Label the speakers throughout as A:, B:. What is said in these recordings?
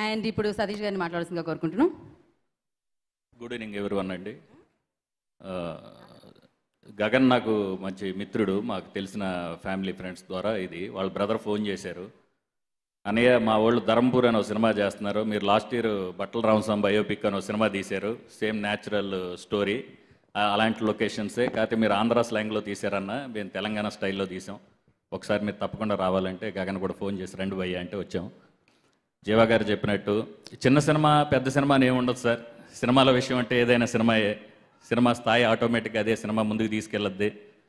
A: and ఇప్పుడు సతీష్ గారిని మాట్లాడాల్సిందిగా కోరుకుంటున్నాం
B: గుడ్ ఈవినింగ్ ఎవరు అండి ఆ, గగన్ నాకు మంచి మిత్రుడు మాకు తెలిసిన ఫ్యామిలీ ఫ్రెండ్స్ ద్వారా ఇది వాళ్ళ బ్రదర్ ఫోన్ చేశారు అన్నయ్య మా వాళ్ళు ధర్మపూర్ అని ఒక సినిమా చేస్తున్నారు మీరు లాస్ట్ ఇయర్ బట్టల రామస్వామి బయోపిక్ అని ఒక సినిమా తీశారు సేమ్ న్యాచురల్ స్టోరీ అలాంటి లొకేషన్సే కాకపోతే మీరు ఆంధ్ర స్లాంగ్లో తీశారన్న మేము తెలంగాణ స్టైల్లో తీసాం ఒకసారి మీరు తప్పకుండా రావాలంటే గగన్ కూడా ఫోన్ చేసి రండి భయ్య అంటే వచ్చాం జీవా గారు చెప్పినట్టు చిన్న సినిమా పెద్ద సినిమా అని ఏమి ఉండదు సార్ సినిమాల విషయం అంటే ఏదైనా సినిమాయే సినిమా స్థాయి ఆటోమేటిక్గా అదే సినిమా ముందుకు తీసుకెళ్ళద్ది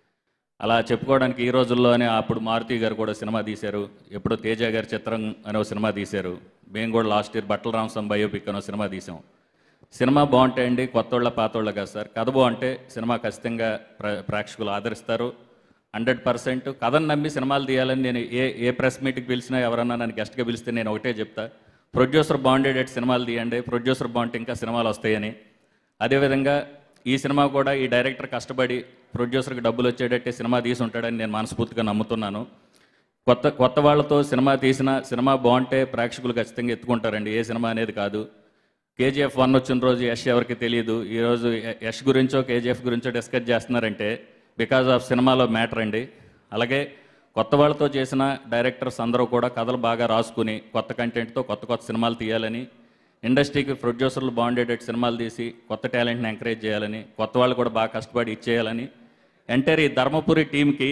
B: అలా చెప్పుకోవడానికి ఈ రోజుల్లోనే అప్పుడు మారుతి గారు కూడా సినిమా తీశారు ఎప్పుడో తేజ గారి చిత్రం అనే ఒక సినిమా తీశారు మేము కూడా లాస్ట్ ఇయర్ బట్టల రామస్వామి బయోపిక్ అనే ఒక సినిమా తీసాం సినిమా బాగుంటాయండి కొత్తోళ్ళ పాతోళ్ళ కాదు సార్ కథ బాగుంటే సినిమా ఖచ్చితంగా ప్ర ప్రేక్షకులు ఆదరిస్తారు హండ్రెడ్ పర్సెంట్ కథను నమ్మి సినిమాలు తీయాలని నేను ఏ ఏ ప్రెస్ మీట్కి పిలిచినా ఎవరన్నా నన్ను గెస్ట్గా పిలిస్తే నేను ఒకటే చెప్తా ప్రొడ్యూసర్ బాగుండేటట్టు సినిమాలు తీయండి ప్రొడ్యూసర్ బాగుంటే ఇంకా సినిమాలు వస్తాయని అదేవిధంగా ఈ సినిమా కూడా ఈ డైరెక్టర్ కష్టపడి ప్రొడ్యూసర్కి డబ్బులు వచ్చేటట్టే సినిమా తీసి ఉంటాడని నేను మనస్ఫూర్తిగా నమ్ముతున్నాను కొత్త కొత్త వాళ్ళతో సినిమా తీసిన సినిమా బాగుంటే ప్రేక్షకులు ఖచ్చితంగా ఎత్తుకుంటారండి ఏ సినిమా అనేది కాదు కేజీఎఫ్ వన్ వచ్చిన రోజు యష్ ఎవరికి తెలియదు ఈరోజు య- యష్ గురించో కేజీఎఫ్ గురించో డిస్కస్ చేస్తున్నారంటే బికాజ్ ఆఫ్ సినిమాలో మ్యాటర్ అండి అలాగే కొత్త వాళ్ళతో చేసిన డైరెక్టర్స్ అందరూ కూడా కథలు బాగా రాసుకుని కొత్త కంటెంట్తో కొత్త కొత్త సినిమాలు తీయాలని ఇండస్ట్రీకి ప్రొడ్యూసర్లు బాగుండేటట్టు సినిమాలు తీసి కొత్త టాలెంట్ని ఎంకరేజ్ చేయాలని కొత్త వాళ్ళు కూడా బాగా కష్టపడి ఇచ్చేయాలని ఎంటైర్ ఈ ధర్మపురి టీంకి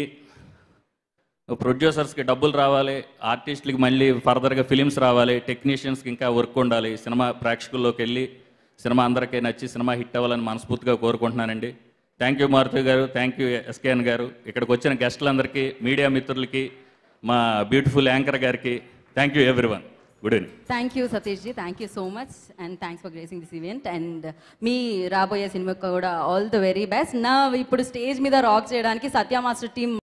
B: ప్రొడ్యూసర్స్కి డబ్బులు రావాలి ఆర్టిస్టులకి మళ్ళీ ఫర్దర్గా ఫిలిమ్స్ రావాలి టెక్నీషియన్స్కి ఇంకా వర్క్ ఉండాలి సినిమా ప్రేక్షకుల్లోకి వెళ్ళి సినిమా అందరికీ నచ్చి సినిమా హిట్ అవ్వాలని మనస్ఫూర్తిగా కోరుకుంటున్నానండి థ్యాంక్ యూ మారుతి గారు థ్యాంక్ యూ ఎస్కేఎన్ గారు ఇక్కడికి వచ్చిన గెస్టులందరికీ మీడియా మిత్రులకి మా బ్యూటిఫుల్ యాంకర్ గారికి thank you everyone good evening
A: thank you Satish ji thank you so much and thanks for gracing this event అండ్ మీ రాబోయే సినిమాకి కూడా ఆల్ ద వెరీ బెస్ట్ నా ఇప్పుడు స్టేజ్ మీద రాక్ చేయడానికి సత్య మాస్టర్ టీం